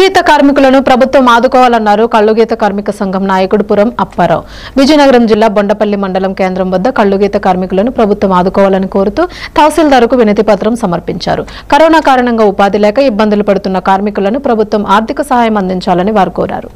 గీత కార్మికులను ప్రభుత్వం ఆదుకోవాలన్నారు కళ్ళుగీత కార్మిక సంఘం నాయకుడు పురం అప్పారావు విజయనగరం జిల్లా బొండపల్లి మండలం కేంద్రం వద్ద కళ్ళుగీత కార్మికులను ప్రభుత్వం ఆదుకోవాలని కోరుతూ తహసీల్దార్కు వినతి పత్రం సమర్పించారు కరోనా కారణంగా ఉపాధి లేక ఇబ్బందులు పడుతున్న కార్మికులను ప్రభుత్వం ఆర్థిక సహాయం అందించాలని వారు కోరారు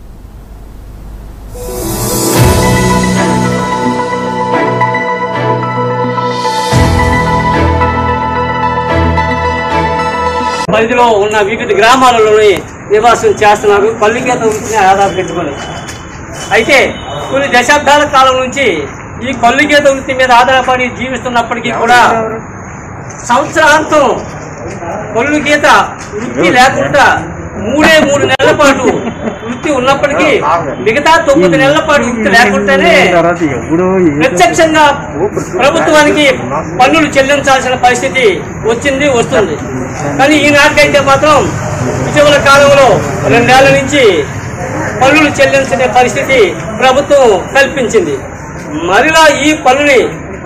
పరిధిలో ఉన్న వివిధ గ్రామాలలోని నివాసం చేస్తున్నారు పల్లికేత వృత్తిని ఆధార పెట్టుకొని అయితే కొన్ని దశాబ్దాల కాలం నుంచి ఈ కల్లుగీత వృత్తి మీద ఆధారపడి జీవిస్తున్నప్పటికీ కూడా సంవత్సరాంతం కళ్ళు గీత వృత్తి లేకుండా మూడే మూడు నెలల పాటు వృత్తి ఉన్నప్పటికీ మిగతా తొమ్మిది నెలల పాటు వృత్తి లేకుండానే ప్రత్యక్షంగా ప్రభుత్వానికి పన్నులు చెల్లించాల్సిన పరిస్థితి వచ్చింది వస్తుంది కానీ ఈనాటికైతే మాత్రం ఇటీవల కాలంలో రెండేళ్ల నుంచి పన్నులు చెల్లించే పరిస్థితి ప్రభుత్వం కల్పించింది మరలా ఈ పన్నుని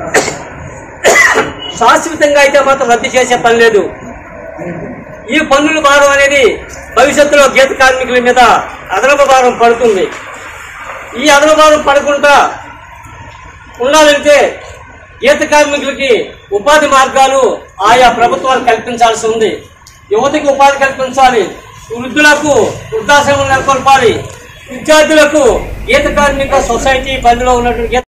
శాశ్వతంగా అయితే మాత్రం రద్దు చేసే పని లేదు ఈ పన్నుల భారం అనేది భవిష్యత్తులో గీత కార్మికుల మీద అదనపు భారం పడుతుంది ఈ అదనపు భారం పడకుండా ఉండాలంటే గీత కార్మికులకి ఉపాధి మార్గాలు ఆయా ప్రభుత్వాలు కల్పించాల్సి ఉంది యువతకి ఉపాధి కల్పించాలి వృద్ధులకు వృద్ధాశ్రమం నెలకొల్పాలి విద్యార్థులకు గీత కార్మిక సొసైటీ పరిధిలో ఉన్నటువంటి గీత